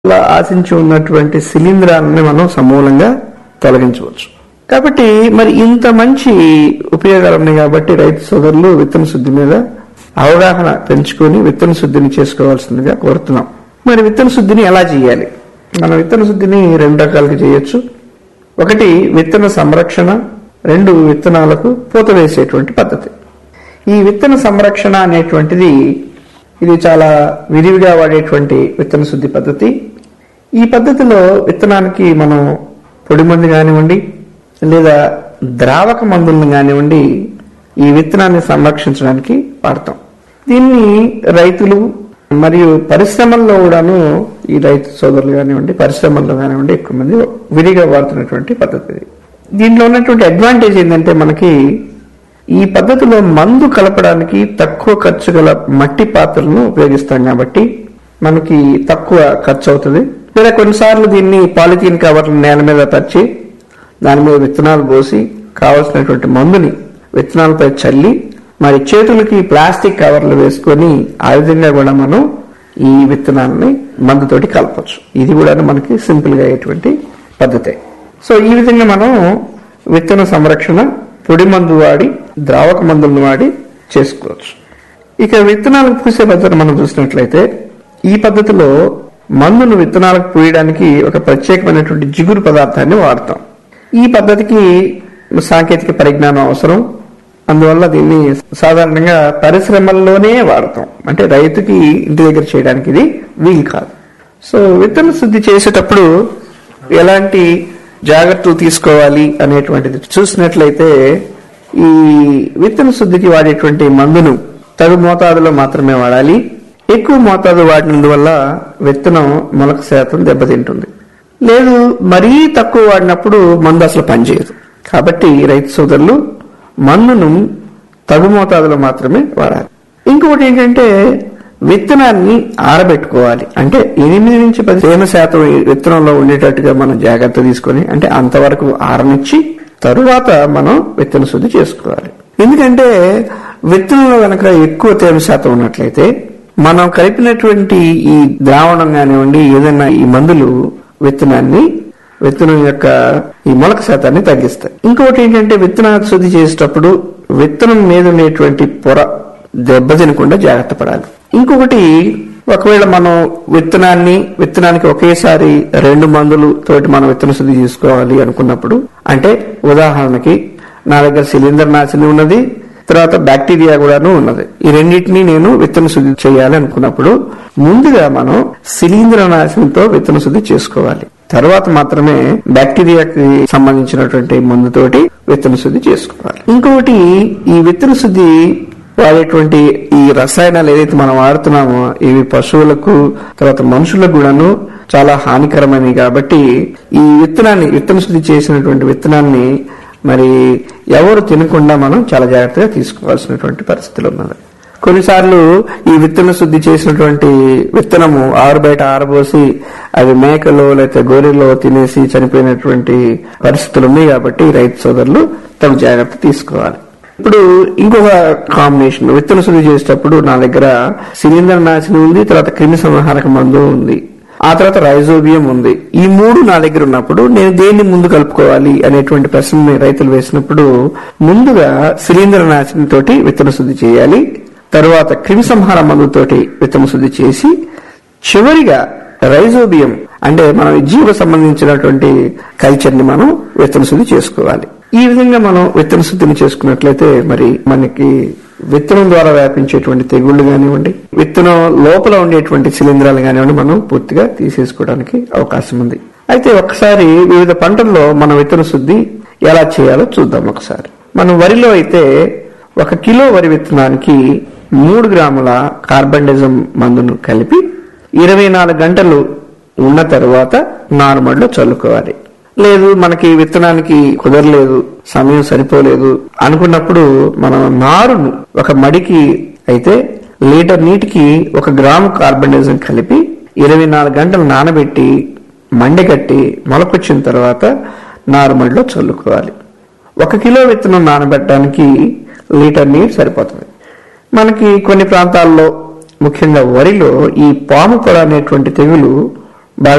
అలా ఆశించి ఉన్నటువంటి శిలీంధ్రాలని మనం సమూలంగా తొలగించవచ్చు కాబట్టి మరి ఇంత మంచి ఉపయోగాలు ఉన్నాయి కాబట్టి రైతు సోదరులు విత్తన శుద్ధి మీద అవగాహన పెంచుకొని విత్తన శుద్ధిని చేసుకోవాల్సిందిగా కోరుతున్నాం మరి విత్తన శుద్ధిని ఎలా చేయాలి మనం విత్తన శుద్ధిని రెండు రకాలుగా చేయొచ్చు ఒకటి విత్తన సంరక్షణ రెండు విత్తనాలకు పూత వేసేటువంటి పద్ధతి ఈ విత్తన సంరక్షణ అనేటువంటిది ఇది చాలా విరివిగా వాడేటువంటి విత్తన శుద్ధి పద్ధతి ఈ పద్ధతిలో విత్తనానికి మనం పొడి మందు కానివ్వండి లేదా ద్రావక మందులను కానివ్వండి ఈ విత్తనాన్ని సంరక్షించడానికి వాడతాం దీన్ని రైతులు మరియు పరిశ్రమల్లో కూడాను ఈ రైతు సోదరులు కానివ్వండి పరిశ్రమల్లో కానివ్వండి ఎక్కువ మంది విరిగా వాడుతున్నటువంటి పద్ధతి ఇది. దీంట్లో ఉన్నటువంటి అడ్వాంటేజ్ ఏంటంటే మనకి ఈ పద్ధతిలో మందు కలపడానికి తక్కువ ఖర్చు గల మట్టి పాత్రలను ఉపయోగిస్తాం కాబట్టి మనకి తక్కువ ఖర్చు అవుతుంది లేదా కొన్నిసార్లు దీన్ని పాలిథీన్ కవర్లు నేల మీద పరిచి దాని మీద విత్తనాలు పోసి కావలసినటువంటి మందుని విత్తనాలపై చల్లి మరి చేతులకి ప్లాస్టిక్ కవర్లు వేసుకొని ఆ విధంగా కూడా మనం ఈ విత్తనాలని మందుతోటి కలపచ్చు ఇది కూడా మనకి సింపుల్ గా అయ్యేటువంటి పద్ధతే సో ఈ విధంగా మనం విత్తన సంరక్షణ పొడి మందు వాడి ద్రావక మందులను వాడి చేసుకోవచ్చు ఇక విత్తనాలకు పూసే పద్ధతి మనం చూసినట్లయితే ఈ పద్ధతిలో మందును విత్తనాలకు పూయడానికి ఒక ప్రత్యేకమైనటువంటి జిగురు పదార్థాన్ని వాడతాం ఈ పద్ధతికి సాంకేతిక పరిజ్ఞానం అవసరం అందువల్ల దీన్ని సాధారణంగా పరిశ్రమల్లోనే వాడతాం అంటే రైతుకి ఇంటి దగ్గర చేయడానికి ఇది వీలు కాదు సో విత్తన శుద్ధి చేసేటప్పుడు ఎలాంటి జాగ్రత్తలు తీసుకోవాలి అనేటువంటిది చూసినట్లయితే ఈ విత్తన శుద్ధికి వాడేటువంటి మందును తగు మోతాదులో మాత్రమే వాడాలి ఎక్కువ మోతాదు వాడినందువల్ల విత్తనం మొలక శాతం దెబ్బతింటుంది లేదు మరీ తక్కువ వాడినప్పుడు మందు అసలు పనిచేయదు కాబట్టి రైతు సోదరులు మందును తగు మోతాదులో మాత్రమే వాడాలి ఇంకొకటి ఏంటంటే విత్తనాన్ని ఆరబెట్టుకోవాలి అంటే ఎనిమిది నుంచి పది తేమ శాతం ఈ విత్తనంలో ఉండేటట్టుగా మనం జాగ్రత్త తీసుకొని అంటే అంతవరకు ఆరనిచ్చి తరువాత మనం విత్తన శుద్ధి చేసుకోవాలి ఎందుకంటే విత్తనంలో కనుక ఎక్కువ తేమ శాతం ఉన్నట్లయితే మనం కలిపినటువంటి ఈ ద్రావణం కానివ్వండి ఏదైనా ఈ మందులు విత్తనాన్ని విత్తనం యొక్క ఈ మొలక శాతాన్ని తగ్గిస్తాయి ఇంకొకటి ఏంటంటే విత్తన శుద్ధి చేసేటప్పుడు విత్తనం మీద ఉండేటువంటి పొర దెబ్బతినకుండా జాగ్రత్త పడాలి ఇంకొకటి ఒకవేళ మనం విత్తనాన్ని విత్తనానికి ఒకేసారి రెండు మందులు తోటి మనం విత్తన శుద్ధి చేసుకోవాలి అనుకున్నప్పుడు అంటే ఉదాహరణకి నా దగ్గర సిలిండర్ నాశనం ఉన్నది తర్వాత బ్యాక్టీరియా కూడాను ఉన్నది ఈ రెండింటినీ నేను విత్తన శుద్ధి చేయాలి అనుకున్నప్పుడు ముందుగా మనం శిలీంద్ర నాశనంతో విత్తన శుద్ధి చేసుకోవాలి తర్వాత మాత్రమే బ్యాక్టీరియాకి సంబంధించినటువంటి మందుతోటి విత్తన శుద్ధి చేసుకోవాలి ఇంకొకటి ఈ విత్తన శుద్ధి వాడేటువంటి ఈ రసాయనాలు ఏదైతే మనం వాడుతున్నామో ఇవి పశువులకు తర్వాత మనుషులకు కూడాను చాలా హానికరమైనవి కాబట్టి ఈ విత్తనాన్ని విత్తన శుద్ధి చేసినటువంటి విత్తనాన్ని మరి ఎవరు తినకుండా మనం చాలా జాగ్రత్తగా తీసుకోవాల్సినటువంటి పరిస్థితులు ఉన్నది కొన్నిసార్లు ఈ విత్తన శుద్ధి చేసినటువంటి విత్తనము ఆరు బయట ఆరబోసి అవి మేకలో లేకపోతే గోరెలో తినేసి చనిపోయినటువంటి పరిస్థితులు ఉన్నాయి కాబట్టి రైతు సోదరులు తమ జాగ్రత్త తీసుకోవాలి ఇప్పుడు ఇంకొక కాంబినేషన్ విత్తన శుద్ధి చేసేటప్పుడు నా దగ్గర సిలిండర్ నాశనం ఉంది తర్వాత క్రిమి సంహారక మందు ఉంది ఆ తర్వాత రైజోబియం ఉంది ఈ మూడు నా దగ్గర ఉన్నప్పుడు నేను దేన్ని ముందు కలుపుకోవాలి అనేటువంటి ప్రశ్నని రైతులు వేసినప్పుడు ముందుగా సిలిండర్ నాశనం తోటి విత్తన శుద్ధి చేయాలి తరువాత క్రిమి సంహార మందుతోటి విత్తన శుద్ధి చేసి చివరిగా రైజోబియం అంటే మనం జీవకు సంబంధించినటువంటి కల్చర్ ని మనం విత్తన శుద్ధి చేసుకోవాలి ఈ విధంగా మనం విత్తన శుద్ధిని చేసుకున్నట్లయితే మరి మనకి విత్తనం ద్వారా వ్యాపించేటువంటి తెగుళ్లు కానివ్వండి విత్తనం లోపల ఉండేటువంటి శిలీంధ్రాలు కానివ్వండి మనం పూర్తిగా తీసేసుకోవడానికి అవకాశం ఉంది అయితే ఒకసారి వివిధ పంటల్లో మన విత్తన శుద్ధి ఎలా చేయాలో చూద్దాం ఒకసారి మనం వరిలో అయితే ఒక కిలో వరి విత్తనానికి మూడు గ్రాముల కార్బండిజం మందును కలిపి ఇరవై నాలుగు గంటలు ఉన్న తర్వాత నారుమడిలో చల్లుకోవాలి లేదు మనకి విత్తనానికి కుదరలేదు సమయం సరిపోలేదు అనుకున్నప్పుడు మనం నారును ఒక మడికి అయితే లీటర్ నీటికి ఒక గ్రాము కార్బనిజం కలిపి ఇరవై నాలుగు గంటలు నానబెట్టి మండగట్టి మొలకొచ్చిన తర్వాత నారుమడిలో చల్లుకోవాలి ఒక కిలో విత్తనం నానబెట్టడానికి లీటర్ నీరు సరిపోతుంది మనకి కొన్ని ప్రాంతాల్లో ముఖ్యంగా వరిలో ఈ పాము పొడ అనేటువంటి తెగులు